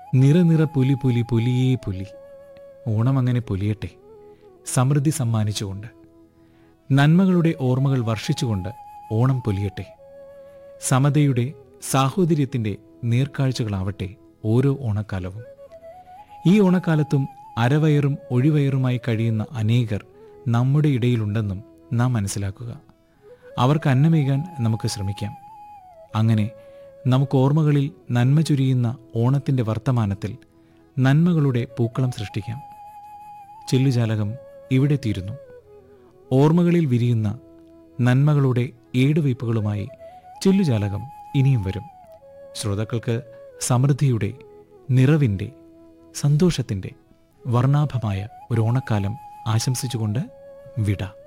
നിറ നിറ പുലി പുലി പുലിയേ പുലി ഓണം അങ്ങനെ പൊലിയട്ടെ സമൃദ്ധി സമ്മാനിച്ചുകൊണ്ട് നന്മകളുടെ ഓർമ്മകൾ വർഷിച്ചുകൊണ്ട് ഓണം പൊലിയട്ടെ സമതയുടെ സാഹോദര്യത്തിൻ്റെ നേർക്കാഴ്ചകളാവട്ടെ ഓരോ ഓണക്കാലവും ഈ ഓണക്കാലത്തും അരവയറും ഒഴിവയറുമായി കഴിയുന്ന അനേകർ നമ്മുടെ ഇടയിലുണ്ടെന്നും നാം മനസ്സിലാക്കുക അവർക്ക് അന്നമേകാൻ നമുക്ക് ശ്രമിക്കാം അങ്ങനെ നമുക്ക് ഓർമ്മകളിൽ നന്മ ചുരിയുന്ന ഓണത്തിൻ്റെ വർത്തമാനത്തിൽ നന്മകളുടെ പൂക്കളം സൃഷ്ടിക്കാം ചെല്ലുജാലകം ഇവിടെ തീരുന്നു ഓർമ്മകളിൽ വിരിയുന്ന നന്മകളുടെ ഏടുവയ്പ്പുകളുമായി ചെല്ലുജാലകം ഇനിയും വരും ശ്രോതാക്കൾക്ക് സമൃദ്ധിയുടെ നിറവിൻ്റെ സന്തോഷത്തിൻ്റെ വർണ്ണാഭമായ ഒരു ഓണക്കാലം ആശംസിച്ചുകൊണ്ട് വിട